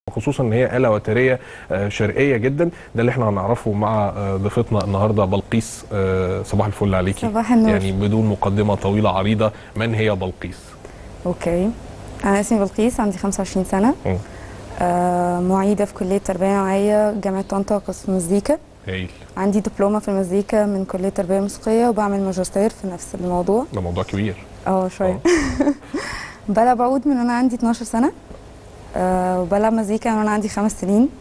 خصوصا ان هي آلة وترية آه، شرقية جدا ده اللي احنا هنعرفه مع آه، ضيفتنا النهارده بلقيس آه، صباح الفل عليكي صباح النور. يعني بدون مقدمة طويلة عريضة من هي بلقيس اوكي انا اسمي بلقيس عندي 25 سنه مم. آه معيده في كليه تربيه نوعيه جامعه طنطا قسم مزيكا هايل عندي دبلومه في المزيكا من كليه تربيه موسيقيه وبعمل ماجستير في نفس الموضوع ده موضوع كبير اه شويه بلعب عود من وانا عندي 12 سنه آه وبلعب مزيكا من وانا عندي خمس سنين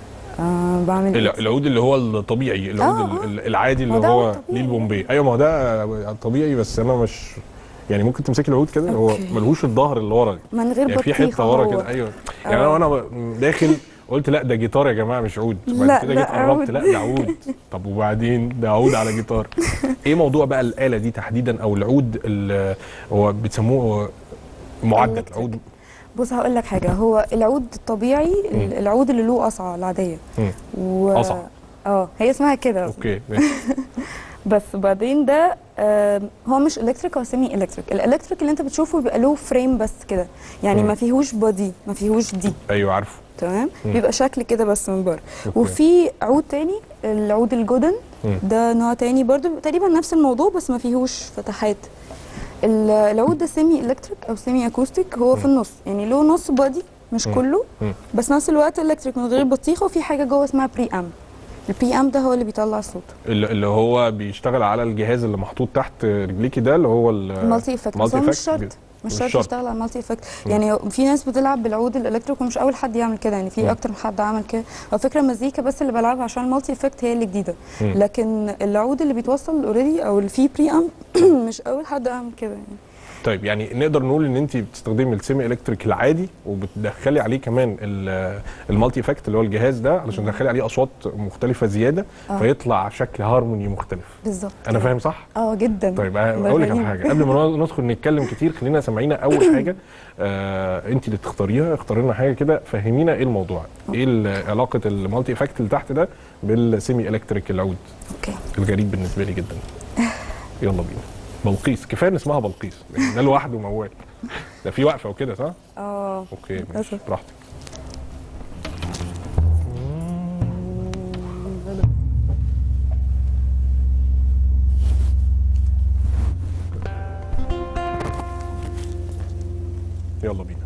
آه بعمل ال- العود اللي هو الطبيعي العود آه، ال- ال- العادي اللي ما ده هو عود طبيعي. ليه البومبي ايوه ما هو ده طبيعي بس انا مش يعني ممكن تمسكي العود كده هو أوكي. ملهوش الظهر اللي ورا من غير يعني في بطيخه حته ورا هو. كده ايوه يعني انا آه. وانا داخل قلت لا ده جيتار يا جماعه مش عود بعد لا، كده لا، جيت قربت عود. لا ده عود طب وبعدين ده عود على جيتار ايه موضوع بقى الاله دي تحديدا او العود اللي هو بتسموه معدل Electric. عود بص هقول لك حاجه هو العود الطبيعي مم. العود اللي له قصعه العاديه مم. و... قصعة. اه هي اسمها كده أصلاً. اوكي ماشي. بس بعدين ده آه هو مش الكتريك هو سيمي الكتريك الالكتريك اللي انت بتشوفه بيبقى له فريم بس كده يعني مم. ما فيهوش بودي ما فيهوش دي ايوه عارفه تمام مم. بيبقى شكل كده بس من بره أوكي. وفي عود تاني العود الجودن مم. ده نوع تاني برضو تقريبا نفس الموضوع بس ما فيهوش فتحات ال- العود ده سيمي الكتريك او سيمي اكوستيك هو في النص يعني له نص بودي مش مم. كله مم. بس نفس الوقت الكتريك من غير بطيخه وفي حاجه جوه اسمها بري ام البري ام ده هو اللي بيطلع الصوت اللي اللي هو بيشتغل على الجهاز اللي محطوط تحت رجليكي ده اللي هو ال- المالتي افكت بس multi هو مش effect شرط بي- مش مش شرط شرط. يشتغل على المالتي افكت مم. يعني في ناس بتلعب بالعود الالكتريك ومش اول حد يعمل كده يعني مم. في اكتر من حد عمل كده هو فكره المزيكا بس اللي بلعبها عشان المالتي افكت هي اللي جديده مم. لكن العود اللي بيتوصل اوريدي او اللي فيه بري ام مش اول حد عمل كده يعني طيب يعني نقدر نقول ان انت بتستخدمي السيمي الكتريك العادي وبتدخلي عليه كمان ال- المالتي افكت اللي هو الجهاز ده علشان تدخلي عليه اصوات مختلفه زياده آه. فيطلع شكل هارموني مختلف بالظبط انا كده. فاهم صح اه جدا طيب ده اقول لك على غريب. حاجه قبل ما ندخل نتكلم كتير خلينا سامعينا اول حاجه آه انت اللي تختاريها اختاري لنا حاجه كده فهمينا ايه الموضوع ايه ال- علاقه المالتي افكت اللي تحت ده بالسيمي الكتريك العود اوكي الغريب بالنسبه لي جدا يلا بينا بلقيس كفايه ان اسمها بلقيس يعني ده لوحده موال ده في وقفه وكده صح اه اوكي ماشي للأسف. براحتك يلا بينا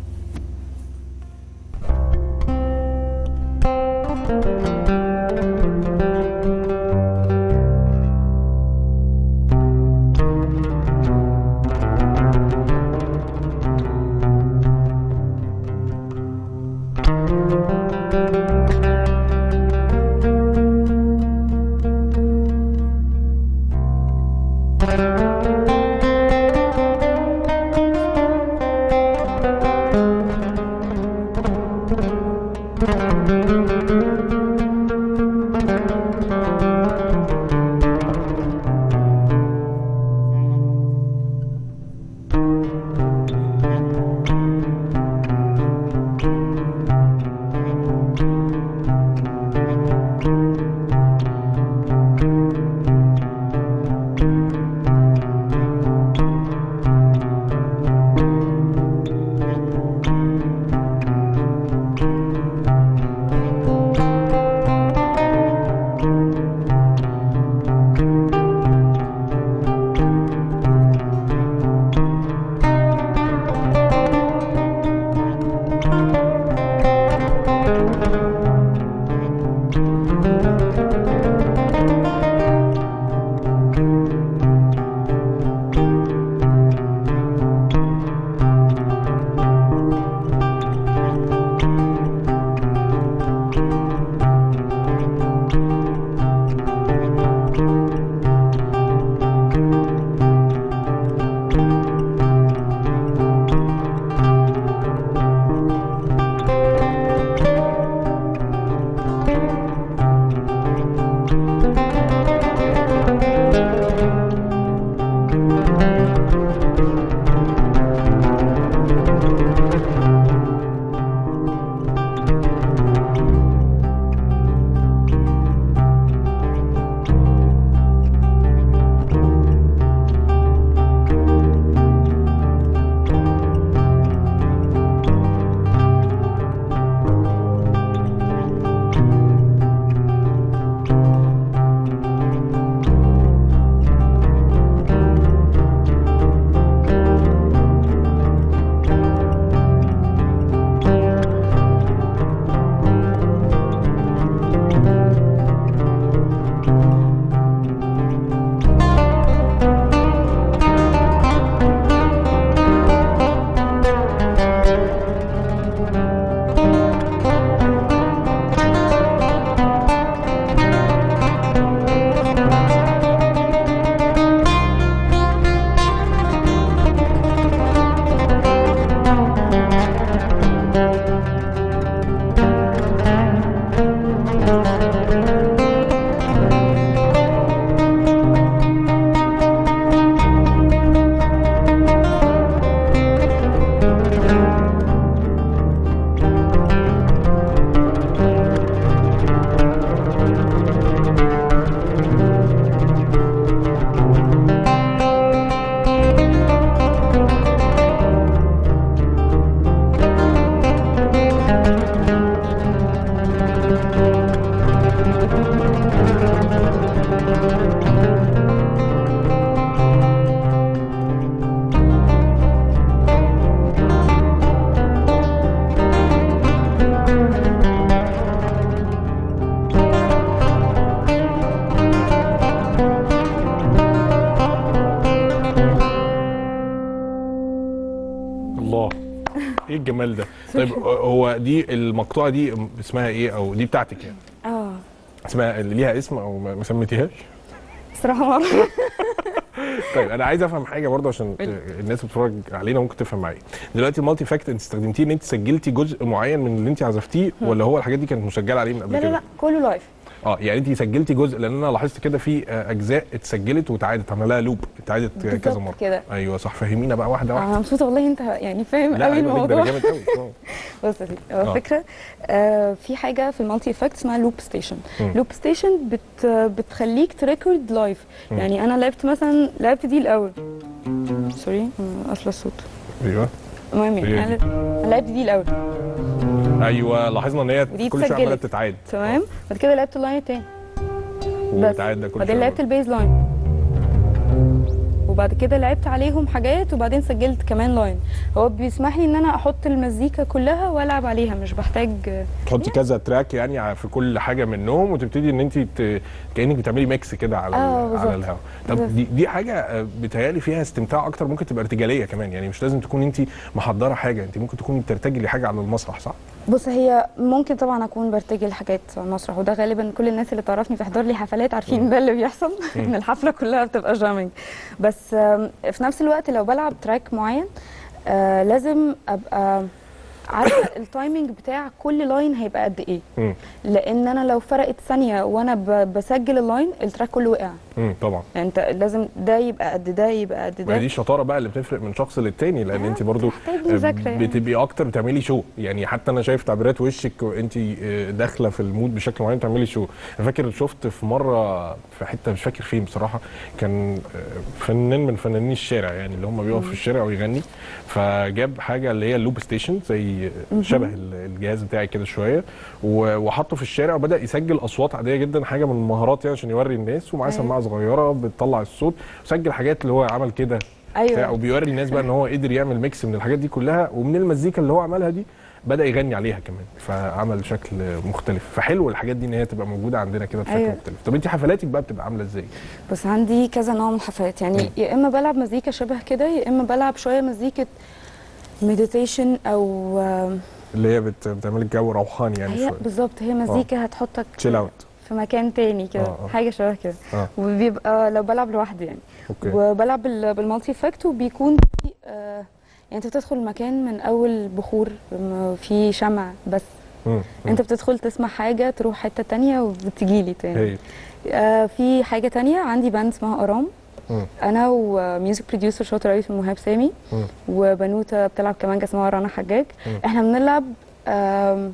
الجمال ده طيب هو دي المقطوعه دي اسمها ايه او دي بتاعتك يعني اه اسمها اللي ليها اسم او ما ما سميتيهاش الصراحه ما أعرف. طيب انا عايز افهم حاجه برضه عشان الناس اللي بتتفرج علينا ممكن تفهم معايا دلوقتي المالتي فاكت انت استخدمتيه ان انت سجلتي جزء معين من اللي انت عزفتيه ولا هو الحاجات دي كانت مسجله عليه من قبل لا كده لا لا كله لايف اه يعني انت سجلتي جزء لان انا لاحظت كده في آه، اجزاء اتسجلت واتعادت عمل لها لوب اتعادت كذا بالظبط مره كده. ايوه صح فهمينا بقى واحده واحده انا مبسوطه والله انت يعني فاهم لا قوي عيب عليك، ده الموضوع أنا جامد قوي آه. بص يا سيدي آه. هو الفكره آه في حاجه في المالتي افكت اسمها لوب ستيشن مم. لوب ستيشن بت بتخليك تريكورد لايف مم. يعني انا لعبت مثلا لعبت دي الاول سوري أنا قافله الصوت ايوه المهم هي يعني انا أنا لعبت دي الاول ايوه لاحظنا ان هي ودي كل شويه عماله اتسجلت. بتتعاد تمام بعد كده لعبت اللاين التاني وبتتعاد ده كل بعدين شويه لعبت البيز لاين وبعد كده لعبت عليهم حاجات وبعدين سجلت كمان لاين هو بيسمح لي ان انا احط المزيكا كلها والعب عليها مش بحتاج تحطي كذا تراك يعني ع- في كل حاجه منهم وتبتدي ان انت ت... كانك بتعملي ميكس كده على آه، ال- بالظبط. على الهواء طب بالظبط. دي دي حاجه آه، بتهيالي فيها استمتاع اكتر ممكن تبقى ارتجاليه كمان يعني مش لازم تكون انت محضره حاجه انت ممكن تكوني بترتجلي حاجه على المسرح صح بص هي ممكن طبعا اكون برتجل حاجات على المسرح وده غالبا كل الناس اللي تعرفني بتحضر لي حفلات عارفين ده اللي بيحصل ان الحفله كلها بتبقى جامنج بس آم، في نفس الوقت لو بلعب تراك معين آه لازم ابقى عارفه التايمنج بتاع كل لاين هيبقى قد ايه امم لان انا لو فرقت ثانيه وانا ب- بسجل اللاين التراك كله وقع امم طبعا يعني انت لازم ده يبقى قد ده يبقى قد ما ده دي الشطاره بقى اللي بتفرق من شخص للتاني لان آه، انت برضو بتحتاج مذاكرة يعني. بتبقي اكتر بتعملي شو يعني حتى انا شايف تعبيرات وشك وانت آه، داخله في المود بشكل معين تعملي شو انا فاكر شفت في مره في حته مش فاكر فين بصراحه كان آه، فنان من فنانين الشارع يعني اللي هم بيقفوا في الشارع ويغني فجاب حاجه اللي هي اللوب ستيشن زي شبه ال- الجهاز بتاعي كده شويه و- وحطه في الشارع وبدا يسجل اصوات عاديه جدا حاجه من المهارات يعني عشان يوري الناس ومعاه أيوة. سماعه صغيره بتطلع الصوت وسجل حاجات اللي هو عمل كده بتاع ايوه وبيوري الناس بقى ان هو قدر يعمل ميكس من الحاجات دي كلها ومن المزيكا اللي هو عملها دي بدا يغني عليها كمان فعمل شكل مختلف فحلو الحاجات دي ان هي تبقى موجوده عندنا كده بشكل أيوة. مختلف طب انت حفلاتك بقى بتبقى عامله ازاي بس عندي كذا نوع من الحفلات يعني يا اما بلعب مزيكا شبه كده يا اما بلعب شويه مزيكه مديتيشن او آم، اللي هي بت... بتعمل لك جو روحاني يعني هي شويه بالظبط هي مزيكا هتحطك تشيل اوت في مكان تاني كده آه، آه. حاجه شبه كده اه وبيبقى لو بلعب لوحدي يعني اوكي وبلعب بال- بالمالتي افكت وبيكون في آه يعني انت بتدخل المكان من اول بخور م- في شمع بس مم. مم. انت بتدخل تسمع حاجه تروح حته تانية وبتجيلي تاني هي آه في حاجه تانية عندي باند اسمها ارام مم. انا وميوزك بروديوسر شاطر قوي اسمه مهاب سامي مم. وبنوته بتلعب كمانجا اسمها رنا حجاج مم. احنا بنلعب آم،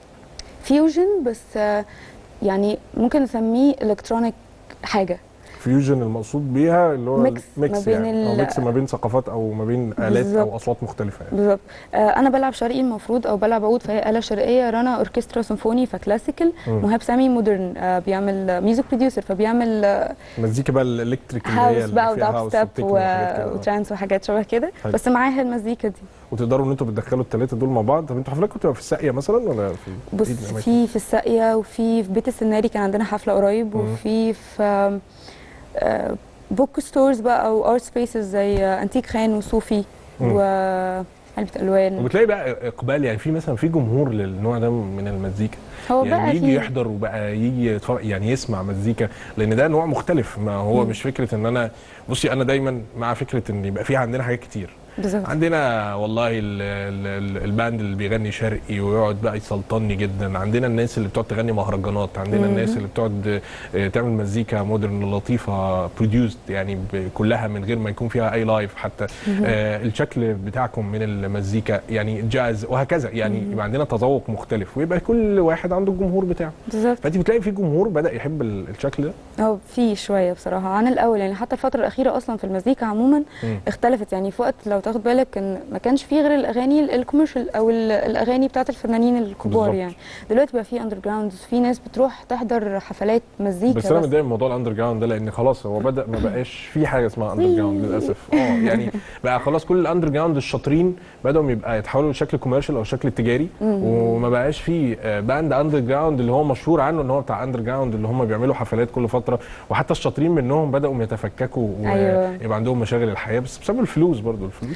فيوجن بس آه، يعني ممكن نسميه الكترونيك حاجه فيوجن المقصود بيها اللي هو ميكس ميكس ما بين يعني او ال- ميكس ما بين ثقافات او ما بين الات بالظبط. او اصوات مختلفه يعني بالظبط آه، انا بلعب شرقي المفروض او بلعب عود فهي آلة شرقية رنا اوركسترا سيمفوني فكلاسيكال مم. مهاب سامي مودرن آه، بيعمل ميوزك بروديوسر فبيعمل آه، مزيكا بقى الالكتريك اللي هي هاوس اللي بقى فيها وداب هاوس ستيب وتكنو وحاجات كده. آه. وترانس وحاجات شبه كده حلو. بس معاها المزيكا دي وتقدروا ان انتوا بتدخلوا الثلاثه دول مع بعض طب انتوا حفلاتكم بتبقى في الساقيه مثلا ولا في بص إيه الأماكن؟ في في الساقية وفي في بيت السناري كان عندنا حفلة قريب مم. وفي في آم، آه، بوك ستورز بقى او ارت سبيسز زي آه، انتيك خان وصوفي مم. وعلبة الوان وبتلاقي بقى اقبال يعني في مثلا في جمهور للنوع ده من المزيكا هو يعني بقى يجي في يحضر وبقى يجي يتفرج يعني يسمع مزيكا لان ده نوع مختلف ما هو مم. مش فكره ان انا بصي انا دايما مع فكره ان يبقى في عندنا حاجات كتير بالظبط عندنا والله ال ال ال الباند اللي بيغني شرقي ويقعد بقى يسلطني جدا عندنا الناس اللي بتقعد تغني مهرجانات عندنا مم. الناس اللي بتقعد آه، تعمل مزيكا مودرن لطيفه بروديوسد يعني ب- كلها من غير ما يكون فيها اي لايف حتى آه الشكل بتاعكم من المزيكا يعني جاز وهكذا يعني يبقى عندنا تذوق مختلف ويبقى كل واحد عنده الجمهور بتاعه بالظبط فانت بتلاقي في جمهور بدا يحب ال- الشكل ده هو في شويه بصراحه عن الاول يعني حتى الفتره الاخيره اصلا في المزيكا عموما مم. اختلفت يعني في وقت لو تاخد بالك ان ما كانش فيه غير الاغاني ال- الكوميرشال او ال- الاغاني بتاعت الفنانين الكبار بالظبط. يعني دلوقتي بقى في اندر جراوند في ناس بتروح تحضر حفلات مزيكا بس انا متضايق من موضوع الاندر جراوند ده لان خلاص هو بدا ما بقاش في حاجه اسمها اندر جراوند للاسف اه يعني بقى خلاص كل الاندر جراوند الشاطرين بداوا يبقى يتحولوا لشكل كوميرشال او شكل تجاري وما بقاش في آه، باند اندر جراوند اللي هو مشهور عنه ان هو بتاع اندر جراوند اللي هم بيعملوا حفلات كل فتره وحتى الشاطرين منهم بداوا يتفككوا أيوة. ويبقى عندهم مشاغل الحياه بس بسبب الفلوس برضو الفلوس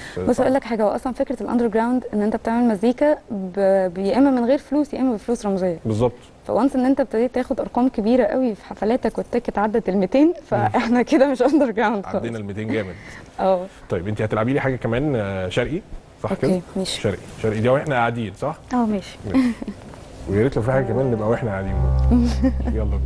بص اقول لك حاجه هو اصلا فكره الاندر جراوند ان انت بتعمل مزيكا ب- يا اما من غير فلوس يا اما بفلوس رمزيه بالظبط فوانس ان انت ابتديت تاخد ارقام كبيره قوي في حفلاتك والتيكت عدت ال 200 فاحنا كده مش اندر جراوند خالص عدينا ال 200 جامد اه طيب انت هتلعبي لي حاجه كمان آه، شرقي صح كده اوكي ماشي شرقي شرقي دي واحنا قاعدين صح اه ماشي ماشي. ويا ريت لو في حاجه كمان نبقى واحنا قاعدين يلا بينا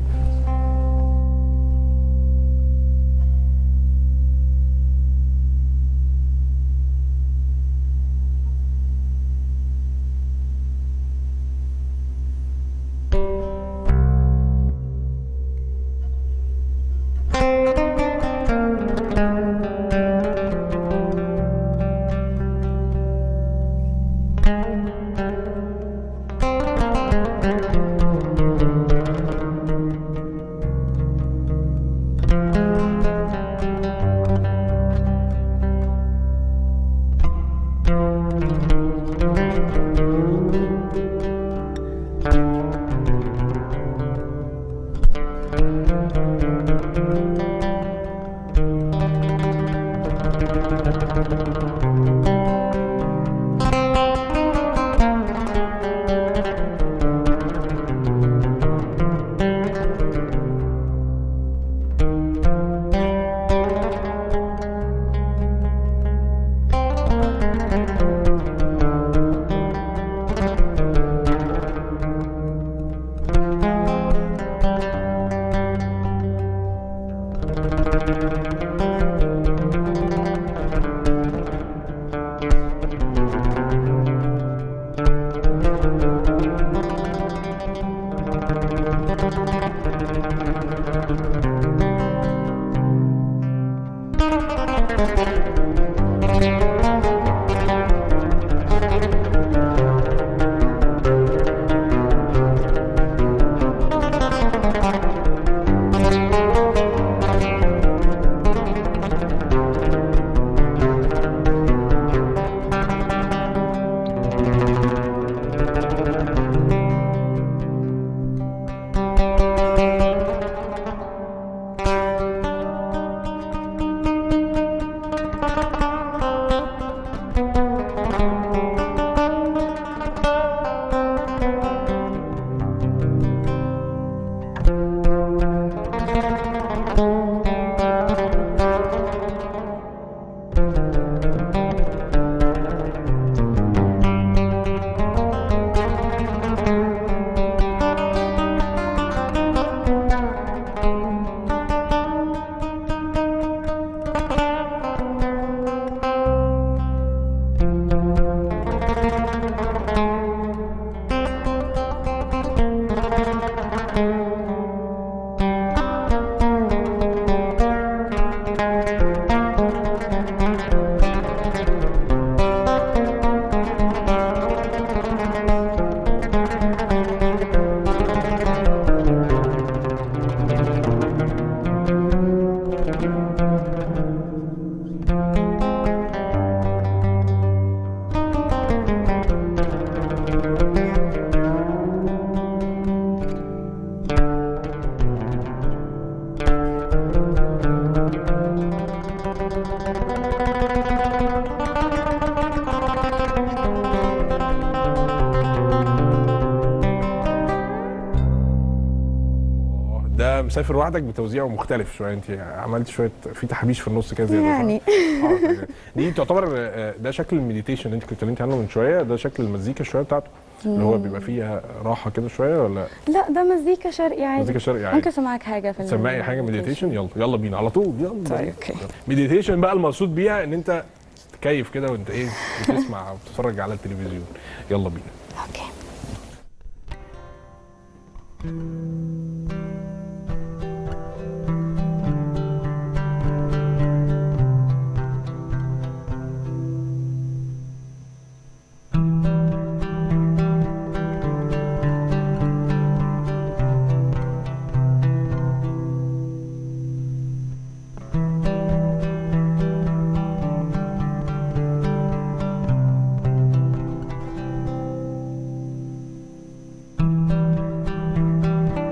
ده مسافر لوحدك بتوزيع مختلف شويه انت عملت شويه في تحبيش في النص كده زياده صح؟ يعني آه، دي تعتبر آه، ده شكل المديتيشن اللي انت كنت اتكلمتي عنه من شويه ده شكل المزيكا شويه بتاعته اللي هو بيبقى فيها راحه كده شويه ولا لا ده مزيكا شرقي عادي مزيكا شرقي ممكن عادي اسمعك حاجه في سمعي حاجه مديتيشن يلا يلا بينا على طول يلا طيب اوكي مديتيشن بقى المقصود بيها ان انت تكيف كده وانت ايه بتسمع وبتتفرج على التلفزيون يلا بينا اوكي Thank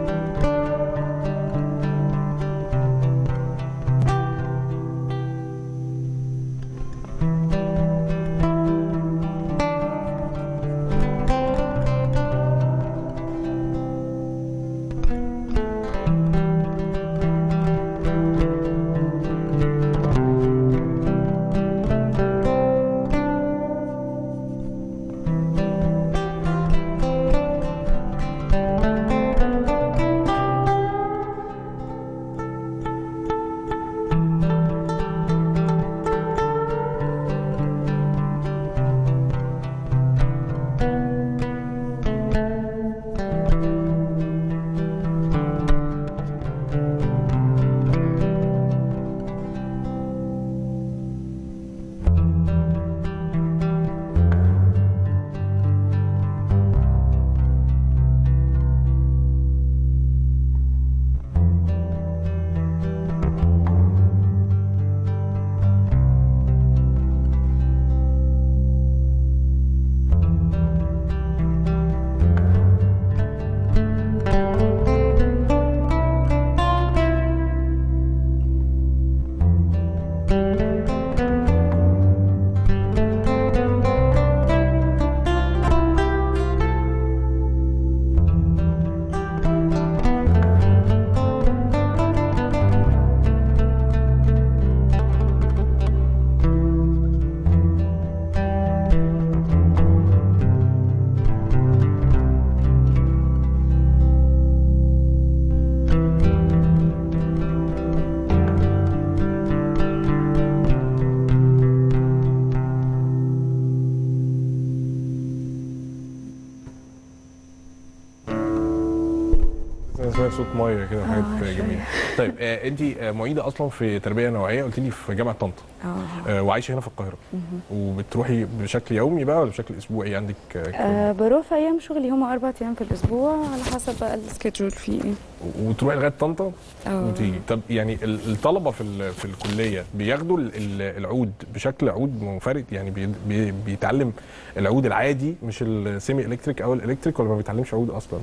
انا سمعت صوت ميه كده وحاجات آه، شوية. جميله طيب آه انت آه معيده اصلا في تربيه نوعيه قلت لي في جامعه طنطا اه آه وعايشه هنا في القاهره وبتروحي بشكل يومي بقى ولا بشكل اسبوعي عندك آه كده؟ أه بروح في ايام شغلي هما اربع ايام في الاسبوع على حسب بقى السكيدجول فيه ايه وتروحي لغايه طنطا اه وتيجي طب يعني ال- الطلبه في ال- في الكليه بياخدوا ال- ال- العود بشكل عود منفرد يعني بي بي بيتعلم العود العادي مش السيمي الكتريك او الالكتريك ولا ما بيتعلمش عود اصلا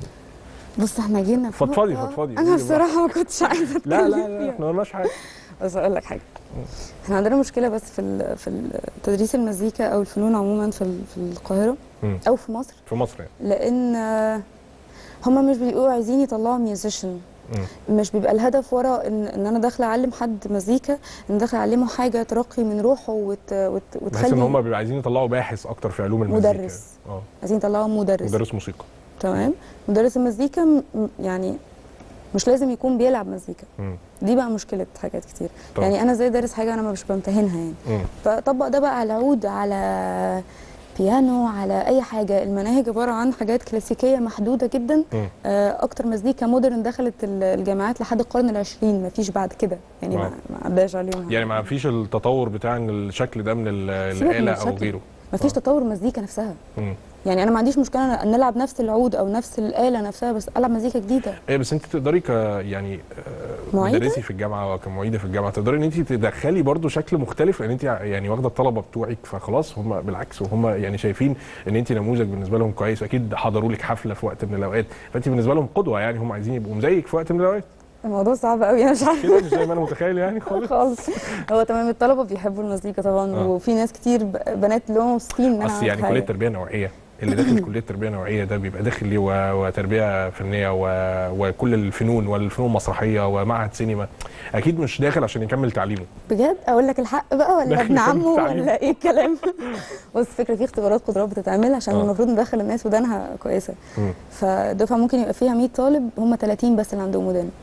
بص احنا جينا في فضفضي- نقطة فضفضي، انا قولي بصراحه ما كنتش عايزه اتكلم لا لا لا فيها. احنا ما قلناش حاجه بس اقول لك حاجه احنا عندنا مشكله بس في ال- في تدريس المزيكا او الفنون عموما في ال- في القاهره مم. او في مصر في مصر يعني لان آه، هما مش بيبقوا عايزين يطلعوا ميوزيشن مم. مش بيبقى الهدف ورا ان, إن انا داخله اعلم حد مزيكا ان داخله اعلمه حاجه ترقي من روحه وت... وت... بحس ان وتخلي هم بيبقوا عايزين يطلعوا باحث اكتر في علوم المزيكا مدرس. اه عايزين يطلعوا مدرس مدرس موسيقى تمام مدرس المزيكا م- م- يعني مش لازم يكون بيلعب مزيكا مم. دي بقى مشكله حاجات كتير طبعا. يعني انا زي دارس حاجه انا مش بمتهنها يعني مم. فطبق ده بقى على عود على بيانو على اي حاجه المناهج عباره عن حاجات كلاسيكيه محدوده جدا مم. آه، اكتر مزيكا مودرن دخلت ال- الجامعات لحد القرن العشرين مفيش بعد كده يعني ما واو. ما عداش عليهم يعني ما فيش التطور بتاع ان الشكل ده من ال- سيبك من الاله او الشكل. غيره مفيش آه. تطور مزيكا نفسها مم. يعني انا ما عنديش مشكله ان نلعب نفس العود او نفس الاله نفسها بس العب مزيكا جديده ايه بس انت تقدري ك يعني آه، معيدة؟ مدرسي في الجامعه وكمعيده في الجامعه تقدري ان انت تدخلي برضو شكل مختلف لان انت يعني واخده الطلبه بتوعك فخلاص هم بالعكس وهم يعني شايفين ان انت نموذج بالنسبه لهم كويس اكيد حضروا لك حفله في وقت من الاوقات فانت بالنسبه لهم قدوه يعني هم عايزين يبقوا زيك في وقت من الاوقات الموضوع صعب قوي انا مش عارفه كده مش زي ما انا متخيل يعني خالص خالص هو تمام الطلبه بيحبوا المزيكا طبعا آه. وفي ناس كتير ب- بنات اللي هم مبسوطين ان انا اصل عملت يعني حاجة. كليه تربيه نوعيه اللي داخل كليه تربيه نوعيه ده بيبقى داخل ليه و- وتربيه فنيه و- وكل الفنون والفنون المسرحيه ومعهد سينما اكيد مش داخل عشان يكمل تعليمه بجد اقول لك الحق بقى ولا داخل ابن عمه تعليم. ولا ايه الكلام بص فكره في اختبارات قدرات بتتعمل عشان آه. المفروض ندخل الناس ودانها كويسه مم. فالدفعه ممكن يبقى فيها 100 طالب هم 30 بس اللي عندهم ودان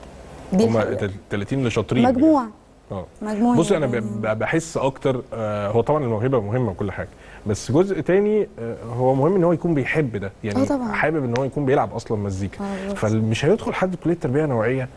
دي هم الحقيقة. 30 اللي شاطرين مجموع اه مجموع بص انا يعني. ب- ب- بحس اكتر آه، هو طبعا الموهبه مهمه وكل حاجه بس جزء تاني آه، هو مهم ان هو يكون بيحب ده يعني آه طبعاً. حابب ان هو يكون بيلعب اصلا مزيكا آه بالظبط. فمش هيدخل حد كليه تربيه نوعيه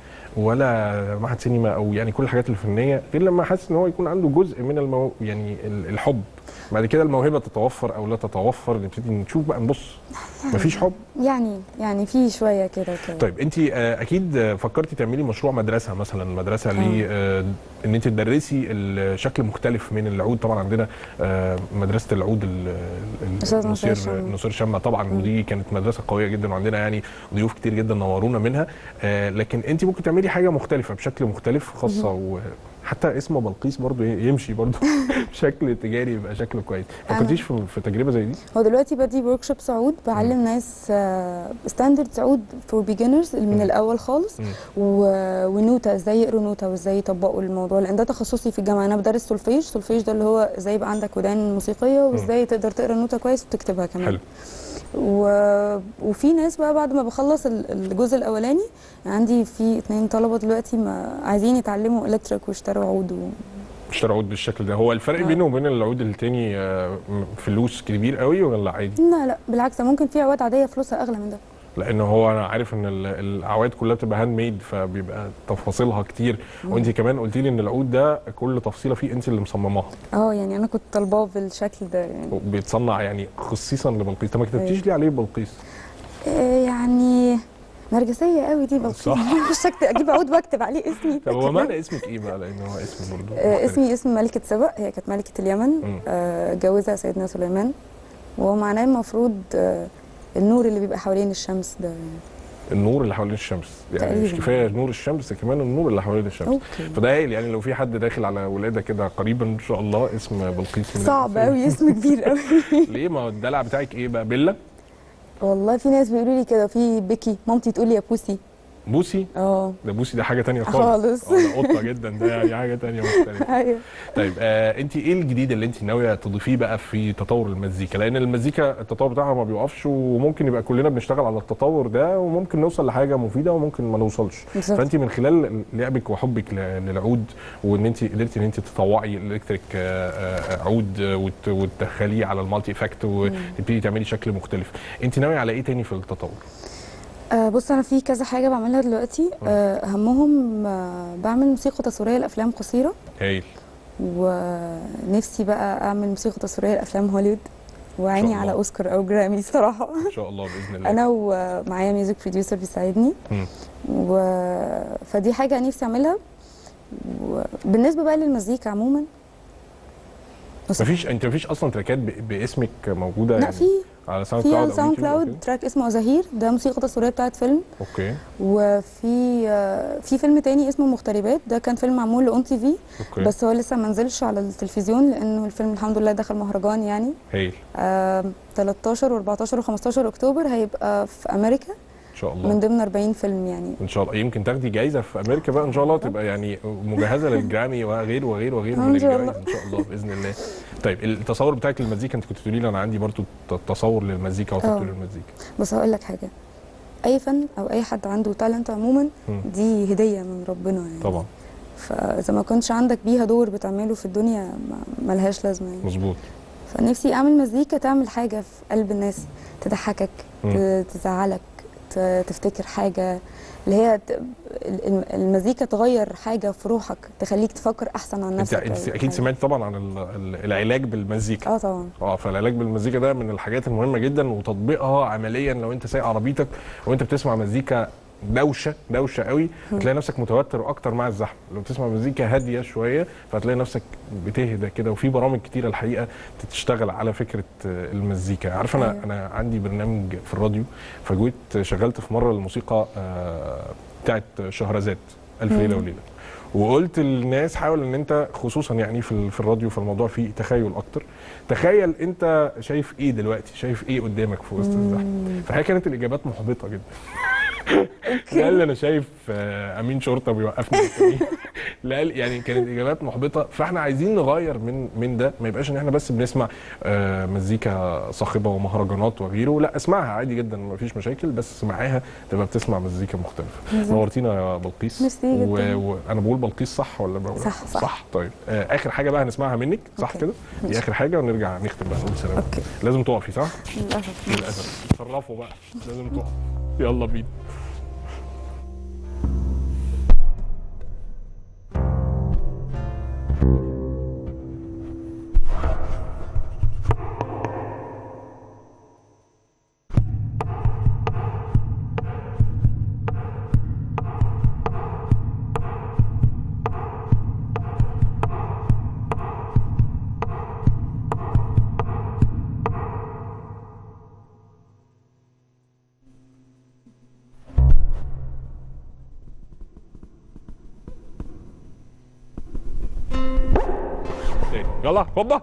ولا معهد سينما او يعني كل الحاجات الفنيه غير لما حاسس ان هو يكون عنده جزء من المو... يعني ال- الحب بعد كده الموهبه تتوفر او لا تتوفر نبتدي نشوف بقى نبص مفيش حب يعني يعني في شويه كده كده طيب انت آه، اكيد آه، فكرتي تعملي مشروع مدرسه مثلا مدرسه ل آه، ان انت تدرسي الشكل مختلف من العود طبعا عندنا آه، مدرسه العود ال- ال- أستاذ نصير نصير شمة. نصير شمة طبعا ودي كانت مدرسه قويه جدا وعندنا يعني ضيوف كتير جدا نورونا منها آه، لكن انت ممكن تعملي حاجه مختلفه بشكل مختلف خاصه وحتى اسمه بلقيس برضو يمشي برضو بشكل تجاري يبقى شكله كويس أنا- فكرتيش في في تجربه زي دي هو دلوقتي بدي ورك شوب عود بعلم ناس ستاندرد عود فور بيجنرز من مم. الاول خالص مم. و- ونوتة ازاي يقروا نوتة وازاي يطبقوا الموضوع لان ده تخصصي في الجامعه انا بدرس سولفيج سولفيج ده اللي هو ازاي يبقى عندك ودان موسيقيه وازاي تقدر تقرا النوتة كويس وتكتبها كمان حلو و... وفي ناس بقى بعد ما بخلص ال- الجزء الاولاني عندي في اتنين طلبه دلوقتي ما عايزين يتعلموا الكتريك واشتروا عود و... اشترى عود بالشكل ده هو الفرق آه. بينه وبين العود التاني آه، م- فلوس كبير قوي ولا عادي لا لا بالعكس ده ممكن في عواد عاديه فلوسها اغلى من ده لان هو انا عارف ان ال- الاعواد كلها بتبقى هاند ميد فبيبقى تفاصيلها كتير وانت كمان قلتي لي ان العود ده كل تفصيله فيه انت اللي مصمماها اه يعني انا كنت طالباه بالشكل ده يعني وبيتصنع يعني خصيصا لبلقيس طب ما كتبتيش أيوة. ليه عليه بلقيس آه، يعني نرجسيه قوي دي بلقيس صح. مش أكتب- اجيب عود واكتب عليه اسمي طب هو معنى اسمك ايه بقى لان هو اسم برضه آه، مختلف. اسمي اسم ملكه سبأ هي كانت ملكه اليمن مم. آه، جوزها سيدنا سليمان وهو معناه المفروض آه، النور اللي بيبقى حوالين الشمس ده يعني. النور اللي حوالين الشمس يعني مش تقريباً. كفايه نور الشمس كمان النور اللي حوالين الشمس اوكي فده هايل يعني لو في حد داخل على ولاده كده قريبا ان شاء الله اسم بلقيس من صعب الاسامي. قوي اسم كبير قوي ليه ما هو الدلع بتاعك ايه بقى بيلا والله في ناس بيقولوا لي كده في بيكي مامتي تقول لي يا بوسي بوسي اه ده بوسي ده حاجه تانية خالص خالص. اه ده قطه جدا ده يعني حاجه تانية مختلفه ايوه طيب آه انت ايه الجديد اللي انت ناويه تضيفيه بقى في تطور المزيكا لان المزيكا التطور بتاعها ما بيوقفش وممكن يبقى كلنا بنشتغل على التطور ده وممكن نوصل لحاجه مفيده وممكن ما نوصلش بالظبط. فانت من خلال لعبك وحبك ل- للعود وان انت قدرتي ان انت تطوعي الالكتريك آه، آه، عود آه، وت- وتدخليه على المالتي افكت وتبتدي تعملي شكل مختلف انت ناويه على ايه تاني في التطور آه بص انا في كذا حاجه بعملها دلوقتي آه اهمهم آه بعمل موسيقى تصويريه لافلام قصيره هايل ونفسي بقى اعمل موسيقى تصويريه لافلام هوليوود وعيني الله. على اوسكار او جرامي الصراحه ان شاء الله باذن الله انا ومعايا ميوزك بروديوسر بيساعدني مم. و... فدي حاجه نفسي اعملها وبالنسبه بقى للمزيكا عموما بص- مفيش انت مفيش اصلا تراكات ب... باسمك موجوده لا يعني في على ساوند في كلاود على أو ساوند يوتيوب أو كلاود تراك اسمه زهير ده موسيقى تصويريه بتاعت فيلم كده؟ اوكي وفي آه، في فيلم تاني اسمه مغتربات ده كان فيلم معمول لاون تي في اوكي بس هو لسه ما نزلش على التلفزيون لانه الفيلم الحمد لله دخل مهرجان يعني هايل آه 13 و14 و15 اكتوبر هيبقى في امريكا ان شاء الله من ضمن 40 فيلم يعني ان شاء الله يمكن تاخدي جايزه في امريكا بقى ان شاء الله تبقى يعني مجهزه للجرامي وغير وغير وغير من إن شاء الجوائز ان شاء الله باذن الله طيب التصور بتاعك للمزيكا انت كنت بتقولي لي انا عندي برضو ت- تصور للمزيكا وخطه آه. للمزيكا بس هقول لك حاجه اي فن او اي حد عنده تالنت عموما مم. دي هديه من ربنا يعني طبعا فاذا ما كنتش عندك بيها دور بتعمله في الدنيا ما- ملهاش لازمه يعني مظبوط فنفسي اعمل مزيكا تعمل حاجه في قلب الناس تضحكك مم. ت- تزعلك ت- تفتكر حاجه اللي هي ت- الم- المزيكا تغير حاجه في روحك تخليك تفكر احسن عن انت نفسك انت أو اكيد حاجة. سمعت طبعا عن ال- ال- العلاج بالمزيكا اه طبعا اه فالعلاج بالمزيكا ده من الحاجات المهمه جدا وتطبيقها عمليا لو انت سايق عربيتك وانت بتسمع مزيكا دوشه دوشه قوي هتلاقي نفسك متوتر اكتر مع الزحمه لو بتسمع مزيكا هاديه شويه فهتلاقي نفسك بتهدى كده وفي برامج كتيره الحقيقه تشتغل على فكره آه، المزيكا عارف انا أيوة. انا عندي برنامج في الراديو فجيت شغلت في مره الموسيقى آه، بتاعت شهرزاد الف ليله مم. وليله وقلت للناس حاول ان انت خصوصا يعني في ال- في الراديو فالموضوع فيه تخيل اكتر تخيل انت شايف ايه دلوقتي شايف ايه قدامك في وسط الزحمه فهي كانت الاجابات محبطه جدا لا قال لي انا شايف آه، امين شرطه بيوقفني قدامي. لا قال- يعني كانت اجابات محبطه فاحنا عايزين نغير من من ده ما يبقاش ان احنا بس بنسمع آه، مزيكا صاخبه ومهرجانات وغيره لا اسمعها عادي جدا ما فيش مشاكل بس معاها تبقى بتسمع مزيكا مختلفه بالظبط. نورتينا يا بلقيس ميرسي و- جدا. وانا بقول بلقيس صح ولا بقول صح، صح. صح طيب آه اخر حاجه بقى هنسمعها منك صح أوكي. كده دي ماشي. اخر حاجه ونرجع نختم بقى نقول سلام اوكي لازم تقفي صح للاسف للاسف تصرفوا بقى لازم تقف يلا بينا تاني. يلا هوبا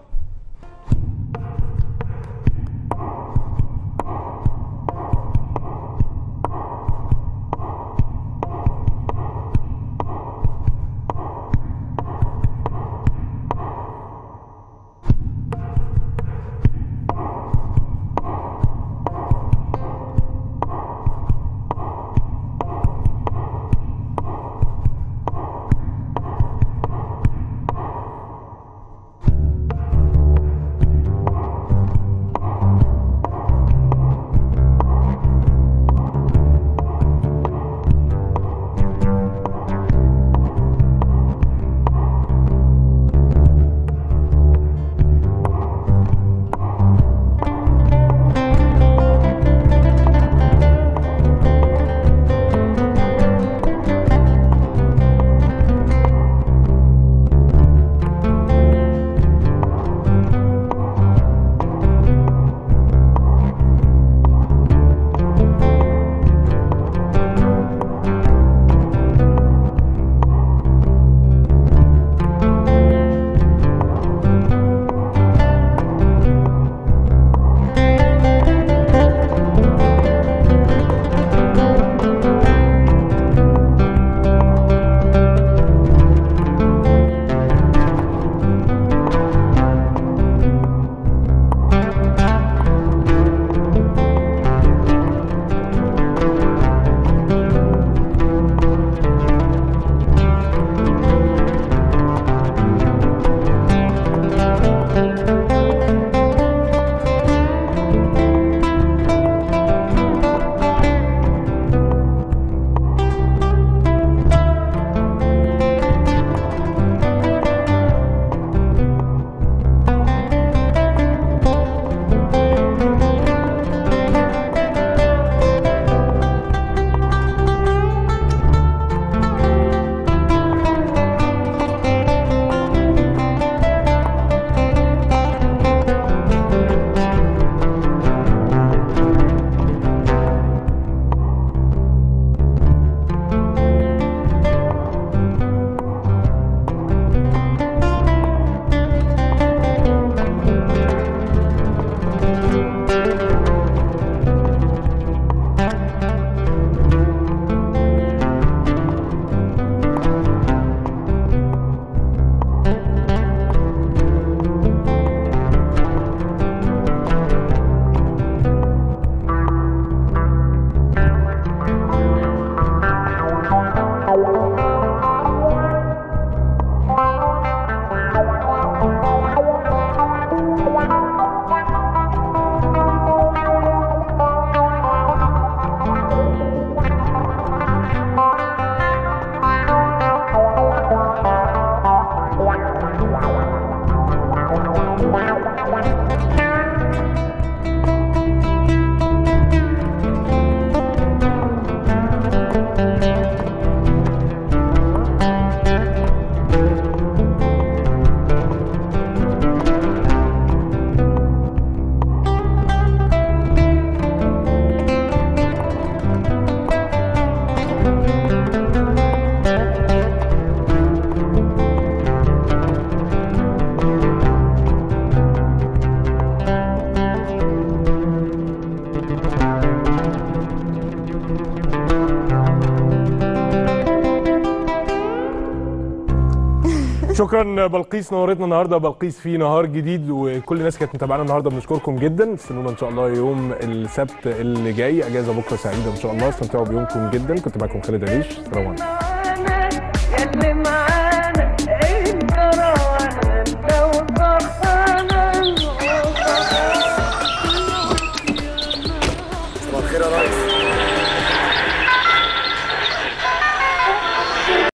شكرا بلقيس نورتنا النهارده بلقيس في نهار جديد وكل الناس كانت متابعانا النهارده بنشكركم جدا استنونا ان شاء الله يوم السبت اللي جاي اجازه بكره سعيده ان شاء الله استمتعوا بيومكم جدا كنت معاكم خالد عريش سلام عليكم يا اللي معاك